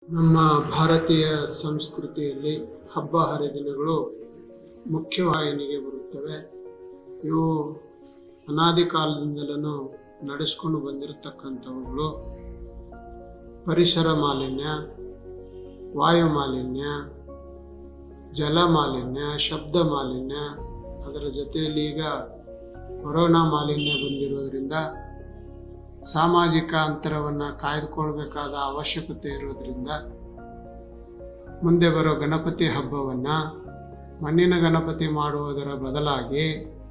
ನಮ್ಮ ಭಾರತೀಯ ಸಂಸ್ಕೃತಿಯಲ್ಲಿ ಹಬ್ಬ ಹರಿದಿನಗಳು ಮುಖ್ಯವಾಹಿನಿಗೆ ಬರುತ್ತವೆ ಇವು ಅನಾದಿ ಕಾಲದಿಂದಲೂ ನಡೆಸ್ಕೊಂಡು ಬಂದಿರತಕ್ಕಂಥವುಗಳು ಪರಿಸರ ಮಾಲಿನ್ಯ ವಾಯು ಮಾಲಿನ್ಯ ಜಲ ಮಾಲಿನ್ಯ ಶಬ್ದ ಮಾಲಿನ್ಯ ಅದರ ಜೊತೆಯಲ್ಲಿ ಈಗ ಕೊರೋನಾ ಮಾಲಿನ್ಯ ಬಂದಿರೋದ್ರಿಂದ ಸಾಮಾಜಿಕ ಅಂತರವನ್ನು ಕಾಯ್ದುಕೊಳ್ಬೇಕಾದ ಅವಶ್ಯಕತೆ ಇರೋದ್ರಿಂದ ಮುಂದೆ ಬರೋ ಗಣಪತಿ ಹಬ್ಬವನ್ನು ಮಣ್ಣಿನ ಗಣಪತಿ ಮಾಡುವುದರ ಬದಲಾಗಿ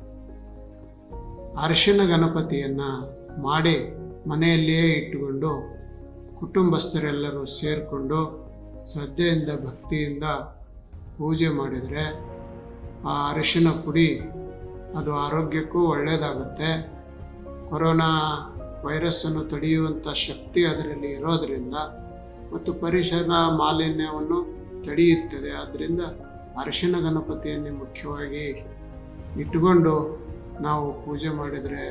ಅರಿಶಿನ ಗಣಪತಿಯನ್ನು ಮಾಡಿ ಮನೆಯಲ್ಲಿಯೇ ಇಟ್ಟುಕೊಂಡು ಕುಟುಂಬಸ್ಥರೆಲ್ಲರೂ ಸೇರಿಕೊಂಡು ಶ್ರದ್ಧೆಯಿಂದ ಭಕ್ತಿಯಿಂದ ಪೂಜೆ ಮಾಡಿದರೆ ಆ ಅರಿಶಿನ ಪುಡಿ ಅದು ಆರೋಗ್ಯಕ್ಕೂ ಒಳ್ಳೆಯದಾಗುತ್ತೆ ಕೊರೋನಾ ವೈರಸ್ಸನ್ನು ತಡೆಯುವಂಥ ಶಕ್ತಿ ಅದರಲ್ಲಿ ಇರೋದರಿಂದ ಮತ್ತು ಪರಿಸರ ಮಾಲಿನ್ಯವನ್ನು ತಡೆಯುತ್ತದೆ ಆದ್ದರಿಂದ ಅರಿಶಿನ ಗಣಪತಿಯನ್ನೇ ಮುಖ್ಯವಾಗಿ ಇಟ್ಟುಕೊಂಡು ನಾವು ಪೂಜೆ ಮಾಡಿದರೆ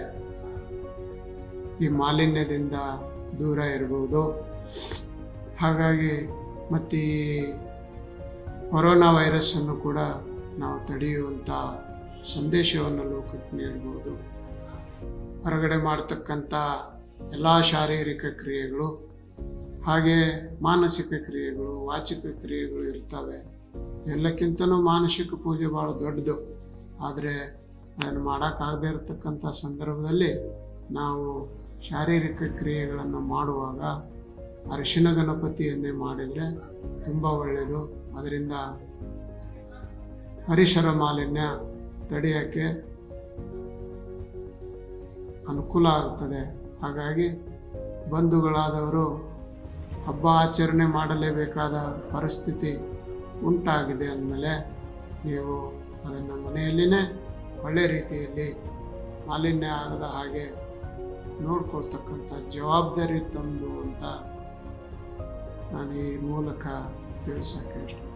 ಈ ಮಾಲಿನ್ಯದಿಂದ ದೂರ ಇರ್ಬೋದು ಹಾಗಾಗಿ ಮತ್ತು ಈ ಕೊರೋನಾ ವೈರಸ್ಸನ್ನು ಕೂಡ ನಾವು ತಡೆಯುವಂಥ ಸಂದೇಶವನ್ನು ಲೋಕಕ್ಕೆ ನೀಡ್ಬೋದು ಹೊರಗಡೆ ಮಾಡ್ತಕ್ಕಂಥ ಎಲ್ಲ ಶಾರೀರಿಕ ಕ್ರಿಯೆಗಳು ಹಾಗೆ ಮಾನಸಿಕ ಕ್ರಿಯೆಗಳು ವಾಚಿಕ ಕ್ರಿಯೆಗಳು ಇರ್ತವೆ ಎಲ್ಲಕ್ಕಿಂತನೂ ಮಾನಸಿಕ ಪೂಜೆ ಭಾಳ ದೊಡ್ಡದು ಆದರೆ ಅದನ್ನು ಮಾಡೋಕ್ಕಾಗದೇ ಇರತಕ್ಕಂಥ ಸಂದರ್ಭದಲ್ಲಿ ನಾವು ಶಾರೀರಿಕ ಕ್ರಿಯೆಗಳನ್ನು ಮಾಡುವಾಗ ಅರಿಶಿನ ಗಣಪತಿಯನ್ನೇ ಮಾಡಿದರೆ ತುಂಬ ಒಳ್ಳೆಯದು ಅದರಿಂದ ಪರಿಸರ ಮಾಲಿನ್ಯ ತಡೆಯೋಕ್ಕೆ ಅನುಕೂಲ ಆಗ್ತದೆ ಹಾಗಾಗಿ ಬಂಧುಗಳಾದವರು ಹಬ್ಬ ಆಚರಣೆ ಮಾಡಲೇಬೇಕಾದ ಪರಿಸ್ಥಿತಿ ಉಂಟಾಗಿದೆ ಅಂದಮೇಲೆ ನೀವು ಅದನ್ನು ಮನೆಯಲ್ಲಿನೇ ಒಳ್ಳೆ ರೀತಿಯಲ್ಲಿ ಮಾಲಿನ್ಯ ಆಗದ ಹಾಗೆ ನೋಡ್ಕೊಳ್ತಕ್ಕಂಥ ಜವಾಬ್ದಾರಿ ತಂದು ಅಂತ ನಾನು ಈ ಮೂಲಕ ತಿಳಿಸೋಕ್ಕೆ ಇಷ್ಟ